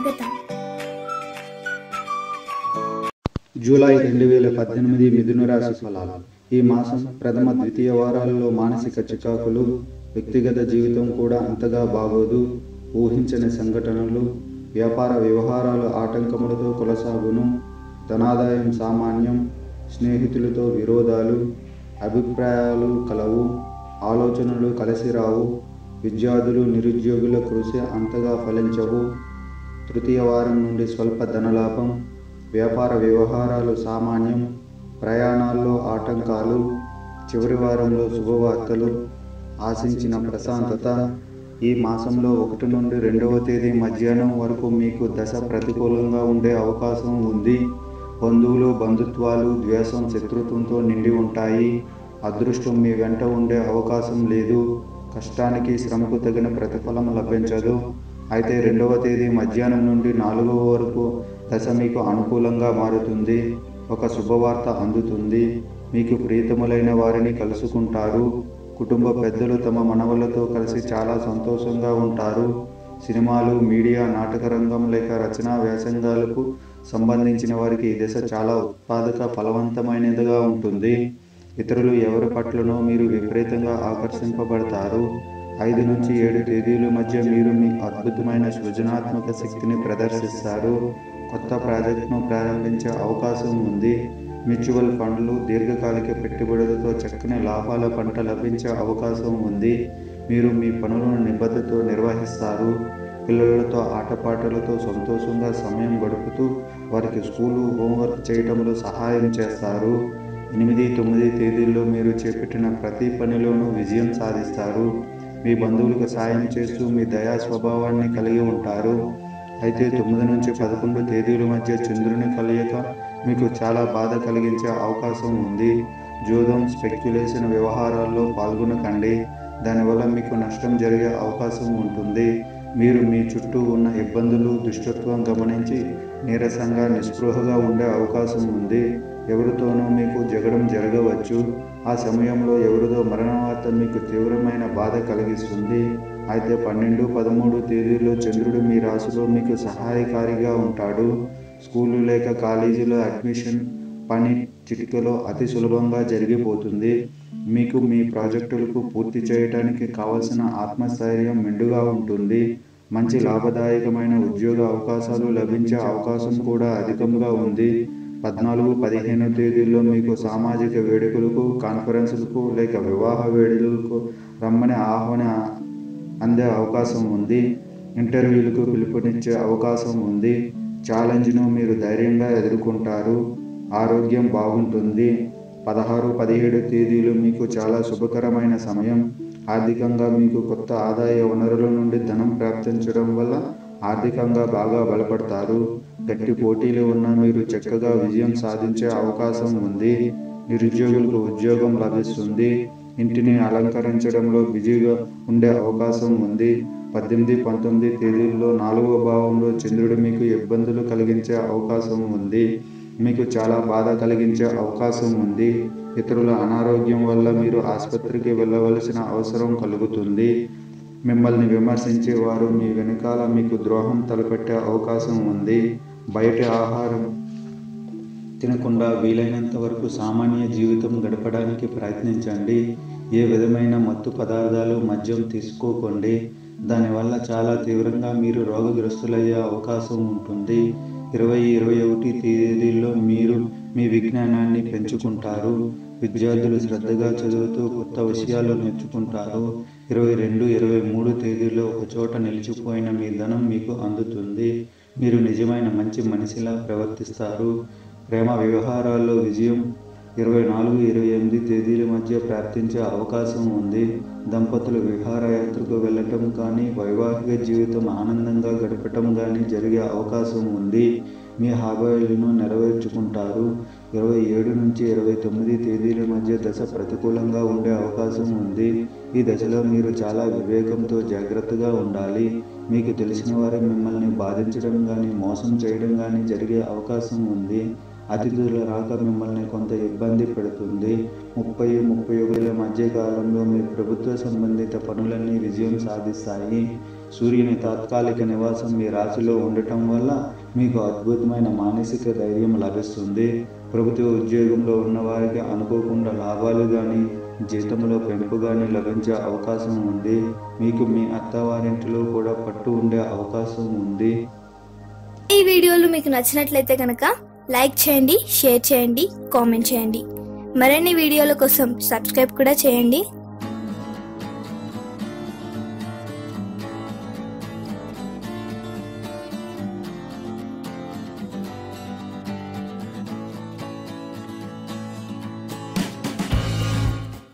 స్వాగతం జూలై రెండు వేల పద్దెనిమిది మిథున రాశి ఫలాలు ఈ మాసం ప్రథమ ద్వితీయ వారాలలో మానసిక చికాకులు వ్యక్తిగత జీవితం కూడా అంతగా బాగోదు ఊహించని సంఘటనలు వ్యాపార వ్యవహారాలు ఆటంకములతో కొనసాగును ధనాదాయం సామాన్యం స్నేహితులతో విరోధాలు అభిప్రాయాలు కలవు ఆలోచనలు కలిసి రావు విద్యార్థులు నిరుద్యోగుల కృషి అంతగా ఫలించవు తృతీయ వారం నుండి స్వల్ప ధనలాభం వ్యాపార వ్యవహారాలు సామాన్యం ప్రయాణాల్లో ఆటంకాలు చివరి వారంలో శుభవార్తలు ఆశించిన ప్రశాంతత ఈ మాసంలో ఒకటి నుండి రెండవ తేదీ మధ్యాహ్నం వరకు మీకు దశ ప్రతికూలంగా ఉండే అవకాశం ఉంది బంధువులు బంధుత్వాలు ద్వేషం శత్రుత్వంతో నిండి ఉంటాయి అదృష్టం మీ వెంట ఉండే అవకాశం లేదు కష్టానికి శ్రమకు తగిన ప్రతిఫలం లభించదు అయితే రెండవ తేదీ మధ్యాహ్నం నుండి నాలుగవ వరకు దశ మీకు అనుకూలంగా మారుతుంది ఒక శుభవార్త అందుతుంది మీకు ప్రీతములైన వారిని కలుసుకుంటారు కుటుంబ పెద్దలు తమ మనవలతో కలిసి చాలా సంతోషంగా ఉంటారు సినిమాలు మీడియా నాటక రంగం లేక రచనా వ్యాసంగాలకు సంబంధించిన వారికి ఈ దశ చాలా ఉత్పాదక ఫలవంతమైనదిగా ఉంటుంది ఇతరులు ఎవరి పట్లనో మీరు విపరీతంగా ఆకర్షింపబడతారు ఐదు నుంచి ఏడు తేదీల మధ్య మీరు మీ అద్భుతమైన సృజనాత్మక శక్తిని ప్రదర్శిస్తారు కొత్త ప్రాజెక్టును ప్రారంభించే అవకాశం ఉంది మ్యూచువల్ ఫండ్లు దీర్ఘకాలిక పెట్టుబడులతో చక్కని లాభాల పంట లభించే అవకాశం ఉంది మీరు మీ పనులను నిబద్ధతో నిర్వహిస్తారు పిల్లలతో ఆటపాటలతో సంతోషంగా సమయం గడుపుతూ వారికి స్కూలు హోంవర్క్ చేయడంలో సహాయం చేస్తారు ఎనిమిది తొమ్మిది తేదీల్లో మీరు చేపట్టిన ప్రతి పనిలోనూ విజయం సాధిస్తారు మీ బంధువులకు సాయం చేస్తూ మీ దయా స్వభావాన్ని కలిగి ఉంటారు అయితే తొమ్మిది నుంచి పదకొండు తేదీల మధ్య చంద్రుని కలయిక మీకు చాలా బాధ కలిగించే అవకాశం ఉంది జోదం స్పెక్యులేషన్ వ్యవహారాల్లో పాల్గొనకండి దానివల్ల మీకు నష్టం జరిగే అవకాశం ఉంటుంది మీరు మీ చుట్టూ ఉన్న ఇబ్బందులు దుష్టత్వం గమనించి నీరసంగా నిస్పృహగా ఉండే అవకాశం ఉంది ఎవరితోనూ మీకు జగడం జరగవచ్చు ఆ సమయంలో ఎవరిదో మరణ వార్త మీకు తీవ్రమైన బాధ కలిగిస్తుంది అయితే పన్నెండు పదమూడు తేదీల్లో చంద్రుడు మీ రాశిలో మీకు సహాయకారిగా ఉంటాడు స్కూలు లేక కాలేజీలో అడ్మిషన్ పని చిటికలో అతి సులభంగా జరిగిపోతుంది మీకు మీ ప్రాజెక్టులకు పూర్తి చేయడానికి కావలసిన ఆత్మస్థైర్యం మెండుగా ఉంటుంది మంచి లాభదాయకమైన ఉద్యోగ అవకాశాలు లభించే అవకాశం కూడా అధికంగా ఉంది పద్నాలుగు పదిహేను తేదీల్లో మీకు సామాజిక వేడుకలకు కాన్ఫరెన్సులకు లేక వివాహ వేడుకలకు రమ్మని ఆహ్వాన అందే అవకాశం ఉంది ఇంటర్వ్యూలకు పిలుపునిచ్చే అవకాశం ఉంది ఛాలెంజ్ను మీరు ధైర్యంగా ఎదుర్కొంటారు ఆరోగ్యం బాగుంటుంది పదహారు పదిహేడు తేదీలు మీకు చాలా శుభకరమైన సమయం ఆర్థికంగా మీకు కొత్త ఆదాయ వనరుల నుండి ధనం ప్రాప్తించడం వల్ల ఆర్థికంగా బాగా బలపడతారు గట్టి పోటీలు ఉన్న మీరు చక్కగా విజయం సాధించే అవకాశం ఉంది నిరుద్యోగులకు ఉద్యోగం లభిస్తుంది ఇంటిని అలంకరించడంలో బిజీగా ఉండే అవకాశం ఉంది పద్దెనిమిది పంతొమ్మిది తేదీల్లో నాలుగవ భావంలో చంద్రుడు మీకు ఇబ్బందులు కలిగించే అవకాశం ఉంది మీకు చాలా బాధ కలిగించే అవకాశం ఉంది ఇతరుల అనారోగ్యం వల్ల మీరు ఆసుపత్రికి వెళ్ళవలసిన అవసరం కలుగుతుంది మిమ్మల్ని విమర్శించే వారు మీ వెనకాల మీకు ద్రోహం తలపెట్టే అవకాశం ఉంది బయట ఆహారం తినకుండా వీలైనంత వరకు సామాన్య జీవితం గడపడానికి ప్రయత్నించండి ఏ విధమైన మత్తు పదార్థాలు మద్యం తీసుకోకండి దానివల్ల చాలా తీవ్రంగా మీరు రోగగ్రస్తులయ్యే అవకాశం ఉంటుంది ఇరవై ఇరవై ఒకటి తేదీల్లో మీరు మీ విజ్ఞానాన్ని పెంచుకుంటారు విద్యార్థులు శ్రద్ధగా చదువుతూ కొత్త విషయాలు నేర్చుకుంటారు ఇరవై రెండు ఇరవై మూడు తేదీల్లో ఒక చోట నిలిచిపోయిన మీ ధనం మీకు అందుతుంది మీరు నిజమైన మంచి మనిషిలా ప్రవర్తిస్తారు ప్రేమ వ్యవహారాల్లో విజయం ఇరవై నాలుగు ఇరవై ఎనిమిది తేదీల మధ్య ప్రాప్తించే అవకాశం ఉంది దంపతులు విహారయాత్రకు వెళ్ళటం కానీ వైవాహిక జీవితం ఆనందంగా గడపటం కానీ జరిగే అవకాశం ఉంది మీ హాబీలను నెరవేర్చుకుంటారు ఇరవై ఏడు నుంచి ఇరవై తొమ్మిది తేదీల మధ్య దశ ప్రతికూలంగా ఉండే అవకాశం ఉంది ఈ దశలో మీరు చాలా వివేకంతో జాగ్రత్తగా ఉండాలి మీకు తెలిసిన వారు మిమ్మల్ని బాధించడం కానీ మోసం చేయడం కానీ జరిగే అవకాశం ఉంది అతిథుల రాక మిమ్మల్ని కొంత ఇబ్బంది పెడుతుంది ముప్పై ముప్పై ఒకటిల మధ్య కాలంలో మీ ప్రభుత్వ సంబంధిత పనులన్నీ విజయం సాధిస్తాయి సూర్యుని తాత్కాలిక నివాసం మీ రాశిలో ఉండటం వల్ల మీకు అద్భుతమైన మానసిక ధైర్యం లభిస్తుంది ప్రభుత్వ ఉద్యోగంలో ఉన్న వారికి అనుకోకుండా లాభాలు కానీ జీతంలో పెంపు కానీ లభించే అవకాశం ఉంది మీకు మీ అత్తవారింటిలో కూడా పట్టు ఉండే అవకాశం ఉంది ఈ వీడియోలు మీకు నచ్చినట్లయితే కనుక లైక్ చేయండి షేర్ చేయండి కామెంట్ చేయండి మరిన్ని వీడియోల కోసం సబ్స్క్రైబ్ కూడా చేయండి